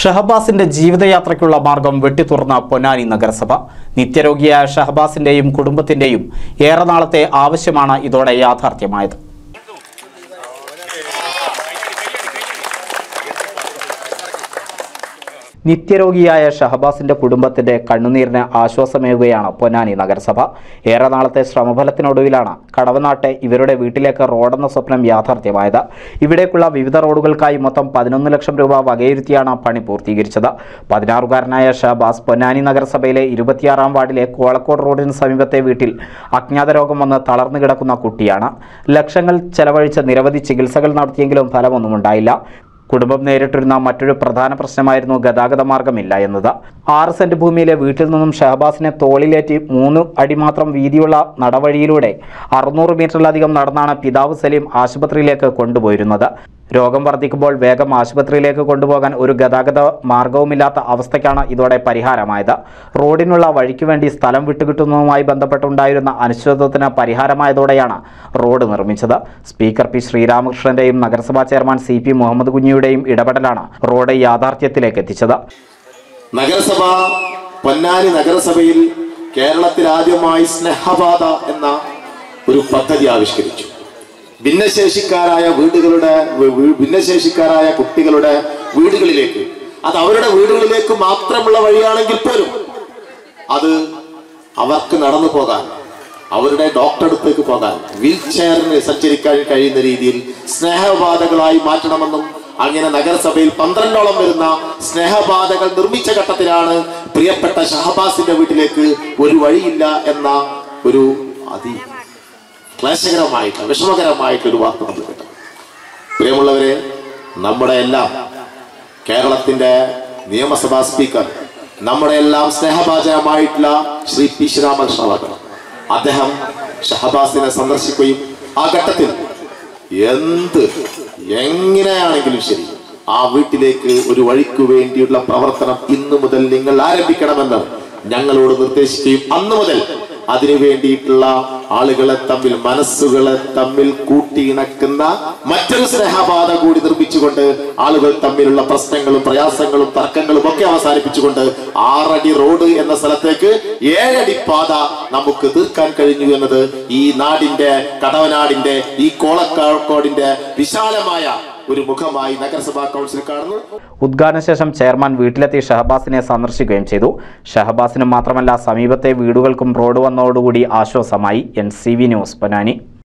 ഷഹബാസിന്റെ ജീവിതയാത്രയ്ക്കുള്ള മാർഗം വെട്ടിത്തുറന്ന പൊന്നാനി നഗരസഭ നിത്യരോഗിയായ ഷഹബാസിന്റെയും കുടുംബത്തിന്റെയും ഏറെ നാളത്തെ ആവശ്യമാണ് ഇതോടെ യാഥാർത്ഥ്യമായത് നിത്യരോഗിയായ ഷഹബാസിന്റെ കുടുംബത്തിന്റെ കണ്ണുനീരിന് ആശ്വാസമേകുകയാണ് പൊന്നാനി നഗരസഭ ഏറെ നാളത്തെ ശ്രമഫലത്തിനൊടുവിലാണ് കടവനാട്ടെ ഇവരുടെ വീട്ടിലേക്ക് റോഡെന്ന സ്വപ്നം യാഥാർത്ഥ്യമായത് ഇവിടേക്കുള്ള വിവിധ റോഡുകൾക്കായി മൊത്തം പതിനൊന്ന് ലക്ഷം രൂപ വകയിരുത്തിയാണ് പണി പൂർത്തീകരിച്ചത് പതിനാറുകാരനായ ഷഹബാസ് പൊന്നാനി നഗരസഭയിലെ ഇരുപത്തിയാറാം വാർഡിലെ കോളക്കോട് റോഡിന് സമീപത്തെ വീട്ടിൽ അജ്ഞാത രോഗം വന്ന് തളർന്നു കിടക്കുന്ന കുട്ടിയാണ് ലക്ഷങ്ങൾ ചെലവഴിച്ച് നിരവധി ചികിത്സകൾ നടത്തിയെങ്കിലും ഫലമൊന്നും ഉണ്ടായില്ല കുടുംബം നേരിട്ടിരുന്ന മറ്റൊരു പ്രധാന പ്രശ്നമായിരുന്നു ഗതാഗത മാർഗമില്ല എന്നത് ആറ് സെന്റ് ഭൂമിയിലെ വീട്ടിൽ നിന്നും ഷഹബാസിനെ തോളിലേറ്റി മൂന്ന് അടി മാത്രം വീതിയുള്ള നടവഴിയിലൂടെ അറുന്നൂറ് മീറ്ററിലധികം നടന്നാണ് പിതാവ് സലീം ആശുപത്രിയിലേക്ക് കൊണ്ടുപോയിരുന്നത് രോഗം വർദ്ധിക്കുമ്പോൾ വേഗം ആശുപത്രിയിലേക്ക് കൊണ്ടുപോകാൻ ഒരു ഗതാഗത മാർഗവുമില്ലാത്ത അവസ്ഥയ്ക്കാണ് ഇതോടെ പരിഹാരമായത് റോഡിനുള്ള വഴിക്ക് വേണ്ടി സ്ഥലം വിട്ടുകിട്ടുന്നതുമായി ബന്ധപ്പെട്ടുണ്ടായിരുന്ന അനിശ്ചിതത്വത്തിന് പരിഹാരമായതോടെയാണ് റോഡ് നിർമ്മിച്ചത് സ്പീക്കർ പി ശ്രീരാമകൃഷ്ണന്റെയും നഗരസഭാ ചെയർമാൻ സി പി മുഹമ്മദ് കുഞ്ഞിയുടെയും ഇടപെടലാണ് റോഡ് യാഥാർത്ഥ്യത്തിലേക്ക് എത്തിച്ചത് നഗരസഭ പൊന്നാനി നഗരസഭയിൽ കേരളത്തിൽ ആദ്യമായി സ്നേഹപാത എന്ന ഒരു പദ്ധതി ആവിഷ്കരിച്ചു ഭിന്നശേഷിക്കാരായ വീടുകളുടെ വി- വി- ഭിന്നശേഷിക്കാരായ കുട്ടികളുടെ വീടുകളിലേക്ക് അത് അവരുടെ വീടുകളിലേക്ക് മാത്രമുള്ള വഴിയാണെങ്കിൽ പോലും അത് അവർക്ക് നടന്നു പോകാൻ അവരുടെ ഡോക്ടർ അടുത്തേക്ക് പോകാൻ വീൽ ചെയറിന് സഞ്ചരിക്കാൻ കഴിയുന്ന രീതിയിൽ സ്നേഹപാതകളായി മാറ്റണമെന്നും അങ്ങനെ നഗരസഭയിൽ പന്ത്രണ്ടോളം വരുന്ന സ്നേഹപാതകൾ നിർമ്മിച്ച ഘട്ടത്തിലാണ് പ്രിയപ്പെട്ട ഷഹബാസിന്റെ വീട്ടിലേക്ക് ഒരു വഴിയില്ല എന്ന ഒരു അതി ക്ലേശകരമായിട്ട് വിഷമകരമായിട്ട് ഒരു വാർത്ത നമ്മൾ കേട്ടു പ്രിയമുള്ളവരെ നമ്മുടെ എല്ലാം കേരളത്തിന്റെ നിയമസഭാ സ്പീക്കർ നമ്മുടെ എല്ലാം സ്നേഹഭാചനമായിട്ടുള്ള ശ്രീ പി ശ്രീരാമകൃഷ്ണ അവർ അദ്ദേഹം ഷഹബാസിനെ സന്ദർശിക്കുകയും ആ ഘട്ടത്തിൽ എന്ത് എങ്ങനെയാണെങ്കിലും ശരി ആ വീട്ടിലേക്ക് ഒരു വഴിക്ക് വേണ്ടിയുള്ള പ്രവർത്തനം ഇന്നു മുതൽ നിങ്ങൾ ആരംഭിക്കണമെന്ന് ഞങ്ങളോട് നിർദ്ദേശിക്കുകയും അന്നു മുതൽ അതിനു വേണ്ടിയിട്ടുള്ള ആളുകളെ തമ്മിൽ മനസ്സുകളെ തമ്മിൽ കൂട്ടിയിണക്കുന്ന മറ്റൊരു സ്നേഹപാത കൂടി നിർമ്മിച്ചുകൊണ്ട് ആളുകൾ തമ്മിലുള്ള പ്രശ്നങ്ങളും പ്രയാസങ്ങളും തർക്കങ്ങളും ഒക്കെ അവസാനിപ്പിച്ചുകൊണ്ട് ആറടി റോഡ് എന്ന സ്ഥലത്തേക്ക് ഏഴടി പാത നമുക്ക് തീർക്കാൻ കഴിഞ്ഞു എന്നത് ഈ നാടിന്റെ കടവനാടിന്റെ ഈ കോളക്കാക്കോടിന്റെ വിശാലമായ ഒരു മുഖമായി നഗരസഭാ കൗൺസിൽ കാണുന്നു ഉദ്ഘാടന ശേഷം ചെയർമാൻ വീട്ടിലെത്തി ഷഹബാസിനെ സന്ദർശിക്കുകയും ചെയ്തു ഷഹബാസിന് മാത്രമല്ല സമീപത്തെ വീടുകൾക്കും റോഡ് വന്നതോടുകൂടി ആശ്വാസമായി N C V news Ponnani